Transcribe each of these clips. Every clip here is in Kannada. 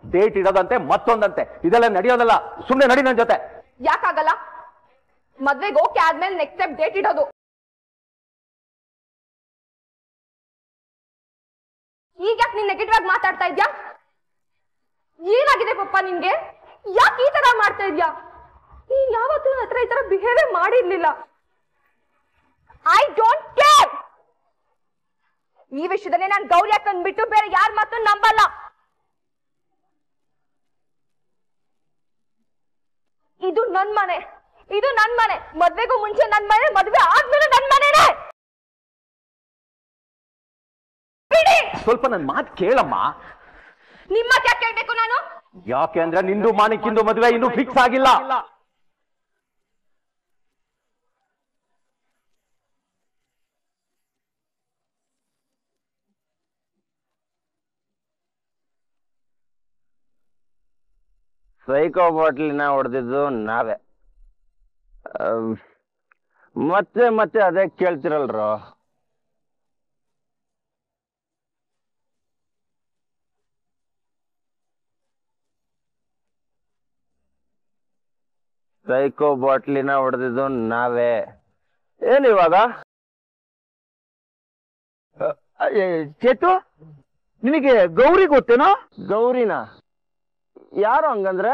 ಡೇಟ್ ಇಡೋದಂತೆ ಮತ್ತೊಂದಂತೆ ಇದೆಲ್ಲ ನಡೆಯೋದಲ್ಲ ಸುಮ್ಮನೆ ನಡಿ ನನ್ನ ಜೊತೆ ಯಾಕಾಗಲ್ಲ ಮದ್ವೆಗೆ ಓಕೆ ಆದ್ಮೇಲೆ ನೆಕ್ಸ್ಟ್ ಸ್ಟೆಪ್ ಡೇಟ್ ಇಡೋದು ಈಗ ಯಾಕೆ ನೀನ್ ನೆಗೆಟಿವ್ ಆಗಿ ಮಾತಾಡ್ತಾ ಇದ್ಯಾ ಏನಾಗಿದೆ ಪಪ್ಪ ನಿನ್ಗೆ ಯಾಕೆ ಈ ತರ ಮಾಡ್ತಾ ಇದ್ಯಾ ನೀನ್ ಯಾವತ್ತೂ ನನ್ನ ಹತ್ರ ಈ ತರ ಬಿಹೇವ್ ಮಾಡಿರ್ಲಿಲ್ಲ ಐ ಡೋಂಟ್ ಕೇರ್ ಈ ವಿಷಯದಲ್ಲಿ ನಾನು ಗೌರಿ ಅಕ್ಕನ್ ಬಿಟ್ಟು ಬೇರೆ ಯಾರ ಮಾತು ನಂಬಲ್ಲ ಇದು ನನ್ ಮನೆ ಇದು ನನ್ ಮನೆ ಮದ್ವೆಗೂ ಮುಂಚೆ ನನ್ ಮನೆ ಮದ್ವೆ ಆದ್ಮೇಲೆ ನನ್ ಮನೆನೇ ಬಿಡಿ ಸ್ವಲ್ಪ ನನ್ನ ಮಾತು ಕೇಳಮ್ಮ ನಿಮ್ಮ ಯಾಕೆ ಕೇಳ್ಬೇಕು ನಾನು ಯಾಕೆ ಅಂದ್ರೆ ನಿಂದು ಮಾಣಿಕ್ಕಿಂದು ಮದುವೆ ಇನ್ನೂ ಫಿಕ್ಸ್ ಆಗಿಲ್ಲ ಸೈಕೋ ಬಾಟ್ಲಿನ ಹೊಡೆದಿದ್ದು ನಾವೇ ಅಮ್, ಮತ್ತೆ ಮತ್ತೆ ಅದೇ ಕೇಳ್ತಿರಲ್ರೋ ಸೈಕೋ ಬಾಟ್ಲಿನ ಹೊಡೆದಿದ್ದು ನಾವೇ ಏನಿವಾಗ ಚೇತು ನಿನಗೆ ಗೌರಿ ಗೊತ್ತೇನೋ ಗೌರಿನ ಯಾರು ಹಂಗಂದ್ರೆ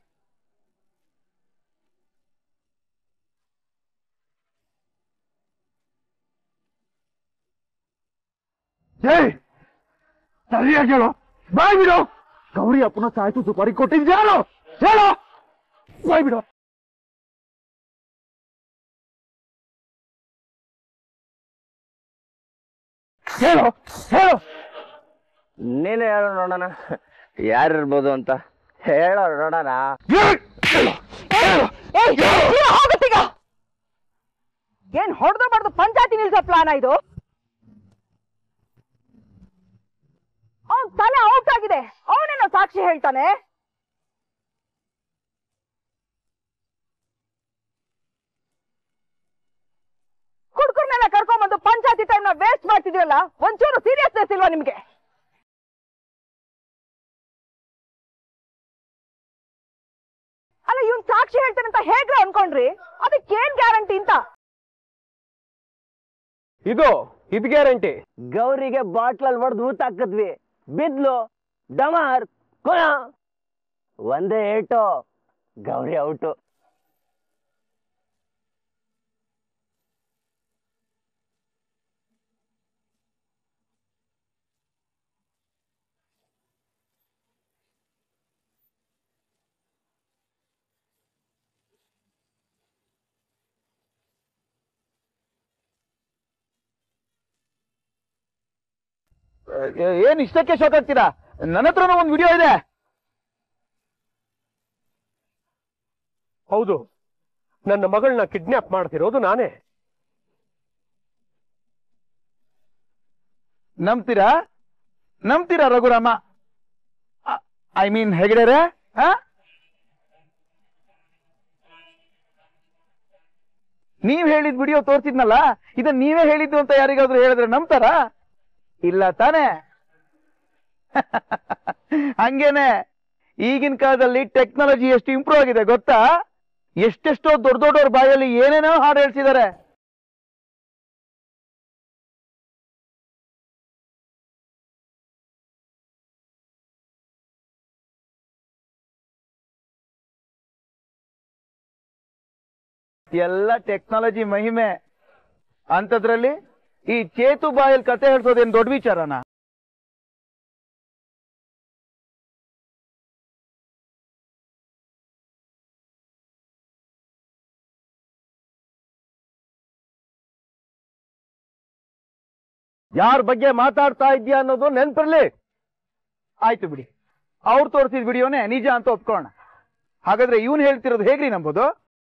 ಏಯ್ ಸರಿಯಾಗಿ ಹೇಳು ಬಾಯ್ ಬಿಡು ಗೌರಿ ಅಪ್ಪನ ಸಾಯ್ತು ಸುಪಾರಿ ಕೊಟ್ಟಿದ್ದ ಹೇಳು ಹೇಳು ಬಾಯ್ ಬಿಡು ಹೇಳು ಹೇಳು ನೀನೇ ಹೇಳು ನೋಡೋಣ ಯಾರಿರ್ಬೋದು ಅಂತ ಹೇಳೋ ನೋಡೋಣ ಏಯ್! ಹೇಳು ಹೇಳು ಹೋಗುತ್ತೀಗ ಏನ್ ಹೊಡೆದು ಬಡ್ದು ಪಂಚಾಯತಿ ನಿಲ್ಸೋ ಪ್ಲಾನ್ ಇದು ಅವನ್ ತಲೆ ಔಟ್ ಆಗಿದೆ ಅವನೇನೋ ಸಾಕ್ಷಿ ಹೇಳ್ತಾನೆ ಹುಡುಗರ್ನೆಲ್ಲ ಕರ್ಕೊಂಡ್ಬಂದು ಪಂಚಾಯತಿ ಟೈಮ್ ನ ವೇಸ್ಟ್ ಮಾಡ್ತಿದ್ರಲ್ಲ ಒಂಚೂರು ಸೀರಿಯಸ್ನೆಸ್ ಇಲ್ವಾ ನಿಮ್ಗೆ ಅಲ್ಲ ಇವ್ನ್ ಸಾಕ್ಷಿ ಹೇಳ್ತಾನೆ ಅಂತ ಹೇಗ್ರ ಅನ್ಕೊಂಡ್ರಿ ಅದಕ್ಕೇನ್ ಗ್ಯಾರಂಟಿ ಅಂತ ಇದು ಇದು ಗ್ಯಾರಂಟಿ ಗೌರಿಗೆ ಬಾಟ್ಲಲ್ಲಿ ಹೊಡೆದು ಊತ ಹಾಕಿದ್ವಿ ಬಿದ್ಲು ಡಮಾರ್ ಕೊನ ಒಂದೇ ಏಟು ಗೌರಿ ಔಟು ಏ- ಏನ್ ಇಷ್ಟಕ್ಕೆ ಶಾಕ್ ಆಗ್ತೀರಾ ನನ್ನ ಹತ್ರನೂ ಒಂದು ವಿಡಿಯೋ ಇದೆ ಹೌದು ನನ್ನ ಮಗಳನ್ನ ಕಿಡ್ನಾಪ್ ಮಾಡ್ತಿರೋದು ನಾನೇ ನಂಬ್ತೀರಾ ನಂಬ್ತೀರಾ ರಘುರಾಮ ಐ ಮೀನ್ ಹೆಗಡೆರೆ ಆ? ನೀವ್ ಹೇಳಿದ್ ವಿಡಿಯೋ ತೋರ್ಸಿದ್ನಲ್ಲ ಇದನ್ನ ನೀವೇ ಹೇಳಿದ್ದು ಅಂತ ಯಾರಿಗಾದ್ರೂ ಹೇಳಿದ್ರೆ ನಂಬ್ತಾರಾ ಇಲ್ಲ ತಾನೇ ಹಂಗೇನೆ ಈಗಿನ ಕಾಲದಲ್ಲಿ ಟೆಕ್ನಾಲಜಿ ಎಷ್ಟು ಇಂಪ್ರೂವ್ ಆಗಿದೆ ಗೊತ್ತಾ ಎಷ್ಟೆಷ್ಟೋ ದೊಡ್ಡ ದೊಡ್ಡವ್ರ ಬಾಯಲ್ಲಿ ಏನೇನೋ ಹಾಡು ಹೇಳ್ಸಿದ್ದಾರೆ ಎಲ್ಲ ಟೆಕ್ನಾಲಜಿ ಮಹಿಮೆ ಅಂತದ್ರಲ್ಲಿ ಈ ಚೇತು ಬಾಯಲ್ಲಿ ಕತೆ ಹೇಳ್ಸೋದೇನ್ ದೊಡ್ಡ ವಿಚಾರನ ಯಾರ ಬಗ್ಗೆ ಮಾತಾಡ್ತಾ ಇದ್ಯಾ ಅನ್ನೋದು ನೆನ್ಪಿರ್ಲಿ ಆಯ್ತು ಬಿಡಿ ಅವ್ರು ತೋರಿಸಿದ ವಿಡಿಯೋನೇ ನಿಜ ಅಂತ ಒಪ್ಕೊಳ್ಳೋಣ ಹಾಗಾದ್ರೆ ಇವನ್ ಹೇಳ್ತಿರೋದು ಹೇಗ್ರಿ ನಂಬೋದು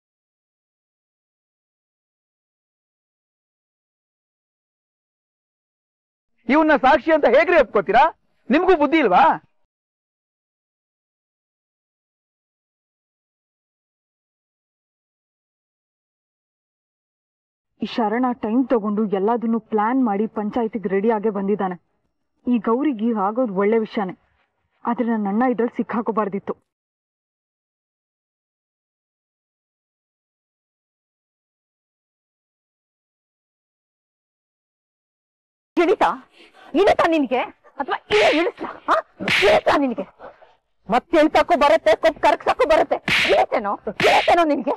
ಇವನ್ನ ಸಾಕ್ಷಿ ಅಂತ ಹೇಗ್ರಿ ಒಪ್ಕೋತೀರಾ ನಿಮ್ಗೂ ಬುದ್ಧಿ ಇಲ್ವಾ ಈ ಶರಣ ಟೈಮ್ ತಗೊಂಡು ಎಲ್ಲದನ್ನು ಪ್ಲಾನ್ ಮಾಡಿ ಪಂಚಾಯತಿಗೆ ರೆಡಿ ಆಗೇ ಬಂದಿದ್ದಾನೆ ಈ ಗೌರಿಗೆ ಆಗೋದು ಒಳ್ಳೆ ವಿಷಯನೇ ಆದ್ರೆ ನನ್ನ ಅಣ್ಣ ಇದ್ರಲ್ಲಿ ಸಿಕ್ಕಾಕೋಬಾರ್ದಿತ್ತು ಇಳಿತಾ ಇಳಿತಾ ನಿನ್ಗೆ ಅಥವಾ ಇಳಿಸ್ಲಾ ಇಳಿತಾ ನಿನ್ಗೆ ಮತ್ತೆ ಇಳ್ಸಕ್ಕೂ ಬರುತ್ತೆ ಕೊಪ್ಪು ಕರಗ್ಸಕ್ಕೂ ಬರುತ್ತೆ ಇಳಿತೇನೋ ಇಳಿತೇನೋ ನಿನ್ಗೆ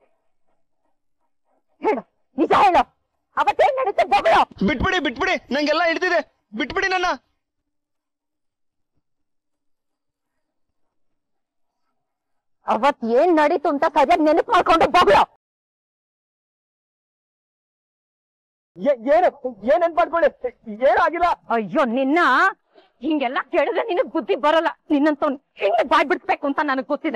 ಹೇಳು ನಿಜ ಹೇಳು ಅವತ್ತೇನ್ ನಡೀತೆ ಬೊಗಳು ಬಿಟ್ಬಿಡಿ ಬಿಟ್ಬಿಡಿ ನಂಗೆಲ್ಲ ಹಿಡ್ದಿದೆ ಬಿಟ್ಬಿಡಿ ನನ್ನ ಅವತ್ ಏನ್ ನಡೀತು ಅಂತ ಸರಿಯಾಗಿ ನೆನಪು ಮಾಡ್ಕೊಂಡು ಬೊಗಳು ಏನು ಏನೇನ್ ಮಾಡ್ಕೊಳ್ಳಿ ಏನಾಗಿಲ್ಲ ಅಯ್ಯೋ ನಿನ್ನ ಹಿಂಗೆಲ್ಲ ಕೇಳಿದ್ರೆ ನಿನಗ್ ಬುದ್ಧಿ ಬರಲ್ಲ ನಿನ್ನಂತ ಹಿಂಗೆ ಬಾಯ್ ಬಿಡ್ಸ್ಬೇಕು ಅಂತ ನನಗ್ ಗೊತ್ತಿದೆ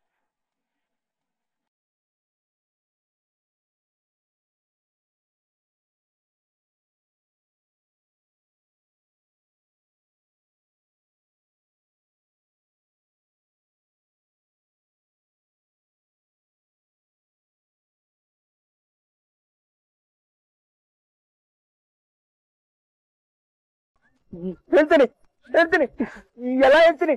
ಹೇಳ್ತೀನಿ ಹೇಳ್ತೀನಿ ಎಲ್ಲ ಹೇಳ್ತೀನಿ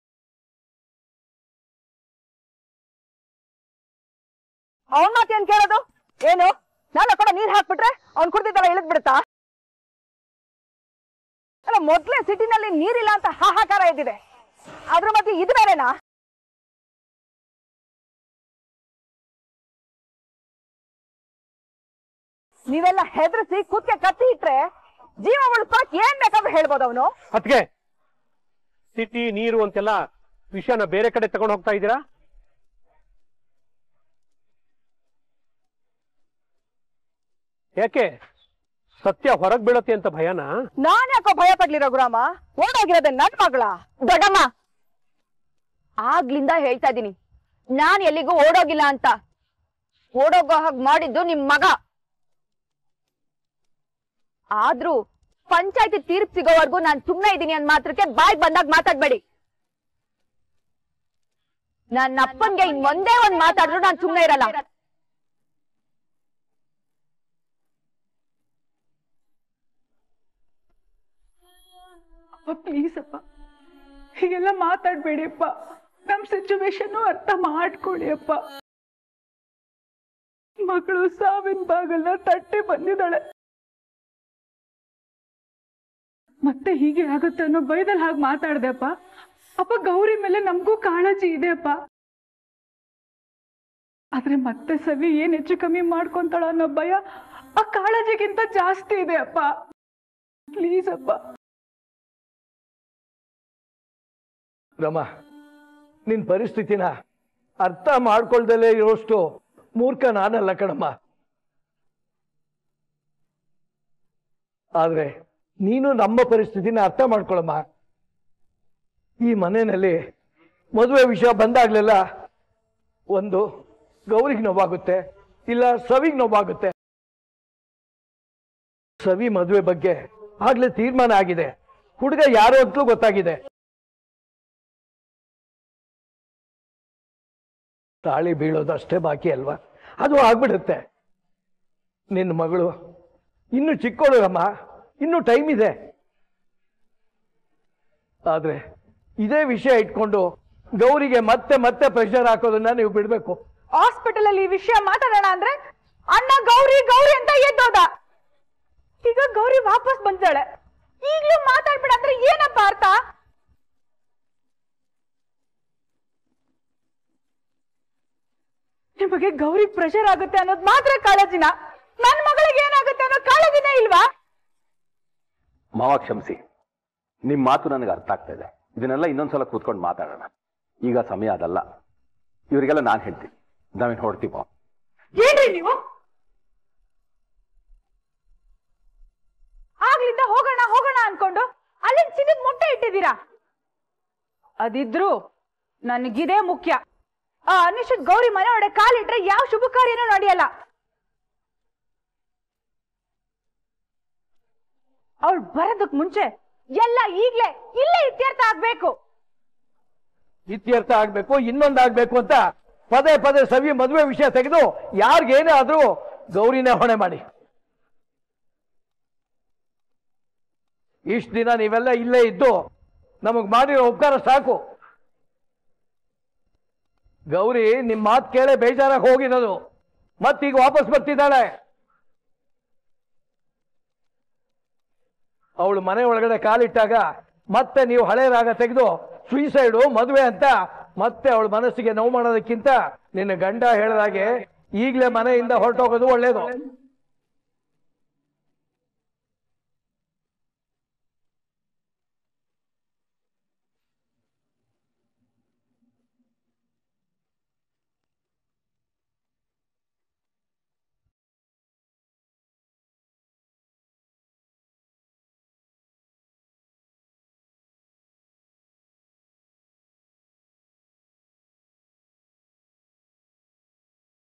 ಅವನ್ ಮಾತೇನ್ ಕೇಳೋದು ಏನು ನಾನು ಕೂಡ ನೀರ್ ಹಾಕ್ಬಿಟ್ರೆ ಅವ್ನ್ ಕುಡ್ದಿದ್ದಲ್ಲ ಇಳಿದ್ ಬಿಡುತ್ತಾ ಅಲ್ಲ ಮೊದ್ಲೇ ಸಿಟಿನಲ್ಲಿ ನೀರಿಲ್ಲ ಅಂತ ಹಾಹಾಕಾರ ಇದ್ದಿದೆ ಅದ್ರ ಮಧ್ಯೆ ಇದು ಬೇರೆನಾ ನೀವೆಲ್ಲ ಹೆದರ್ಸಿ ಕುತ್ತಿಗೆ ಕತ್ತಿ ಇಟ್ರೆ ಜೀವ ಉಳಿಸ್ಕೊಳಕ್ ಏನ್ ಬೇಕಾದ್ರೂ ಹೇಳ್ಬೋದು ಅವನು ಅದ್ಕೆ ಸಿಟಿ ನೀರು ಅಂತೆಲ್ಲ ವಿಷಯನ ಬೇರೆ ಕಡೆ ತಗೊಂಡು ಹೋಗ್ತಾ ಇದ್ದೀರಾ ಯಾಕೆ ಸತ್ಯ ಹೊರಗ್ ಬೀಳತ್ತೆ ಅಂತ ಭಯನಾ ನಾನ್ ಯಾಕೋ ಭಯ ಪಡ್ಲಿ ರಘುರಾಮ ಓಡೋಗಿರೋದೆ ನನ್ ಮಗಳ ದೊಡ್ಡಮ್ಮ ಆಗ್ಲಿಂದ ಹೇಳ್ತಾ ಇದೀನಿ ನಾನ್ ಎಲ್ಲಿಗೂ ಓಡೋಗಿಲ್ಲ ಅಂತ ಓಡೋಗೋ ಹಾಗೆ ಮಾಡಿದ್ದು ನಿಮ್ ಮಗ ಆದ್ರೂ ಪಂಚಾಯತಿ ತೀರ್ಪು ಸಿಗೋವರೆಗೂ ನಾನ್ ಸುಮ್ನೆ ಇದೀನಿ ಅಂದ್ ಮಾತ್ರಕ್ಕೆ ಬಾಯ್ ಬಂದಾಗ ಮಾತಾಡ್ಬೇಡಿ ನನ್ನ ಅಪ್ಪನ್ಗೆ ಇನ್ ಒಂದೇ ಒಂದ್ ಮಾತಾಡಿದ್ರು ನಾನ್ ಸುಮ್ನೆ ಇರಲ್ಲ ಅಪ್ಪ ಪ್ಲೀಸ್ ಅಪ್ಪ ಹೀಗೆಲ್ಲ ಮಾತಾಡ್ಬೇಡಿ ಅಪ್ಪ ನಮ್ ಸಿಚುವೇಶನ್ ಅರ್ಥ ಮಾಡ್ಕೊಳ್ಳಿ ಅಪ್ಪ ಮಗಳು ಸಾವಿನ ಬಾಗಲ್ಲ ತಟ್ಟೆ ಬಂದಿದ್ದಾಳೆ ಮತ್ತೆ ಹೀಗೆ ಆಗುತ್ತೆ ಅನ್ನೋ ಭಯದಲ್ಲಿ ಹಾಗೆ ಮಾತಾಡ್ದೆ ಅಪ್ಪ ಅಪ್ಪ ಗೌರಿ ಮೇಲೆ ನಮಗೂ ಕಾಳಜಿ ಇದೆ ಅಪ್ಪ ಆದ್ರೆ ಮತ್ತೆ ಸವಿ ಏನ್ ಹೆಚ್ಚು ಕಮ್ಮಿ ಮಾಡ್ಕೊಂತಾಳ ಅನ್ನೋ ಭಯ ಆ ಕಾಳಜಿಗಿಂತ ಜಾಸ್ತಿ ಇದೆ ಅಪ್ಪ ಪ್ಲೀಸ್ ಅಪ್ಪ ರಮ ನಿನ್ ಪರಿಸ್ಥಿತಿನ ಅರ್ಥ ಮಾಡ್ಕೊಳ್ದಲೇ ಇರೋಷ್ಟು ಮೂರ್ಖ ನಾನಲ್ಲ ಕಣಮ್ಮ ಆದ್ರೆ ನೀನು ನಮ್ಮ ಪರಿಸ್ಥಿತಿನ ಅರ್ಥ ಮಾಡ್ಕೊಳಮ್ಮ ಈ ಮನೆಯಲ್ಲಿ ಮದುವೆ ವಿಷಯ ಬಂದಾಗ್ಲೆಲ್ಲ ಒಂದು ಗೌರಿಗೆ ನೋವಾಗುತ್ತೆ ಇಲ್ಲ ಸವಿಗ್ ನೋವಾಗುತ್ತೆ ಸವಿ ಮದುವೆ ಬಗ್ಗೆ ಆಗ್ಲೇ ತೀರ್ಮಾನ ಆಗಿದೆ ಹುಡುಗ ಯಾರು ಅಂತಲೂ ಗೊತ್ತಾಗಿದೆ ತಾಳಿ ಬೀಳೋದು ಅಷ್ಟೇ ಬಾಕಿ ಅಲ್ವಾ ಅದು ಆಗ್ಬಿಡುತ್ತೆ ನಿನ್ನ ಮಗಳು ಇನ್ನು ಚಿಕ್ಕವಳು ಅಮ್ಮ ಇನ್ನು ಟೈಮ್ ಇದೆ ಆದ್ರೆ ಇದೇ ವಿಷಯ ಇಟ್ಕೊಂಡು ಗೌರಿಗೆ ಮತ್ತೆ ಮತ್ತೆ ಪ್ರೆಷರ್ ಹಾಕೋದನ್ನ ನೀವು ಬಿಡ್ಬೇಕು ಹಾಸ್ಪಿಟಲ್ ಅಲ್ಲಿ ಈ ವಿಷಯ ಮಾತಾಡೋಣ ಅಂದ್ರೆ ಅಣ್ಣ ಗೌರಿ ಗೌರಿ ಅಂತ ಎದ್ದೋದ ಈಗ ಗೌರಿ ವಾಪಸ್ ಬಂದಾಳೆ ಈಗ್ಲೂ ಮಾತಾಡ್ಬೇಡ ಅಂದ್ರೆ ಏನಪ್ಪ ಅರ್ಥ ನಿಮಗೆ ಗೌರಿ ಪ್ರೆಷರ್ ಆಗುತ್ತೆ ಅನ್ನೋದು ಮಾತ್ರ ಕಾಳಜಿನ ನನ್ ಮಗಳಿಗೆ ಏನಾಗುತ್ತೆ ಅನ್ನೋ ಕಾಳಜಿನೇ ಇಲ್ವಾ ಮಾವ ಕ್ಷಮಿಸಿ ನಿಮ್ ಮಾತು ನನಗೆ ಅರ್ಥ ಆಗ್ತಾ ಇದೆ ಇದನ್ನೆಲ್ಲ ಇನ್ನೊಂದ್ಸಲ ಕೂತ್ಕೊಂಡು ಮಾತಾಡೋಣ ಈಗ ಸಮಯ ಅದಲ್ಲ ಇವರಿಗೆಲ್ಲ ನಾನು ಹೇಳ್ತೀನಿ ನಾವೇನು ಹೊಡ್ತೀವೋ ಏನ್ರಿ ನೀವು ಆಗ್ಲಿಂದ ಹೋಗೋಣ ಹೋಗೋಣ ಅನ್ಕೊಂಡು ಅಲ್ಲಿಂದ ಸಿಗದ್ ಮೊಟ್ಟೆ ಇಟ್ಟಿದ್ದೀರಾ ಅದಿದ್ರು ನನಗಿದೇ ಮುಖ್ಯ ಆ ಅನಿಶದ್ ಗೌರಿ ಮನೆ ಒಳಗೆ ಕಾಲಿಟ್ರೆ ಯಾವ ಶುಭ ಕಾರ್ಯನೂ ನಡೆಯಲ್ಲ ಅವಳು ಬರೋದಕ್ ಮುಂಚೆ ಎಲ್ಲ ಈಗ್ಲೇ ಇಲ್ಲೇ ಇತ್ಯರ್ಥ ಆಗ್ಬೇಕು ಇತ್ಯರ್ಥ ಆಗ್ಬೇಕು ಇನ್ನೊಂದಾಗ್ಬೇಕು ಅಂತ ಪದೇ ಪದೇ ಸವಿ ಮದುವೆ ವಿಷಯ ತೆಗೆದು ಯಾರಿಗೇನೇ ಆದ್ರೂ ಗೌರಿನೇ ಹೊಣೆ ಮಾಡಿ ಇಷ್ಟು ದಿನ ನೀವೆಲ್ಲ ಇಲ್ಲೇ ಇದ್ದು ನಮಗ್ ಮಾಡಿರೋ ಉಪಕಾರ ಸಾಕು ಗೌರಿ ನಿಮ್ ಮಾತು ಕೇಳೇ ಬೇಜಾರಾಗಿ ಹೋಗಿರೋದು ಮತ್ತೀಗ ವಾಪಸ್ ಬರ್ತಿದ್ದಾಳೆ ಅವಳು ಮನೆ ಒಳಗಡೆ ಕಾಲಿಟ್ಟಾಗ ಮತ್ತೆ ನೀವು ಹಳೆ ರಾಗ ತೆಗೆದು ಸುಯಿಸೈಡು ಮದುವೆ ಅಂತ ಮತ್ತೆ ಅವಳ ಮನಸ್ಸಿಗೆ ನೋವು ಮಾಡೋದಕ್ಕಿಂತ ನಿನ್ನ ಗಂಡ ಹೇಳಿದಾಗೆ ಈಗಲೇ ಮನೆಯಿಂದ ಹೊರಟೋಗೋದು ಒಳ್ಳೇದು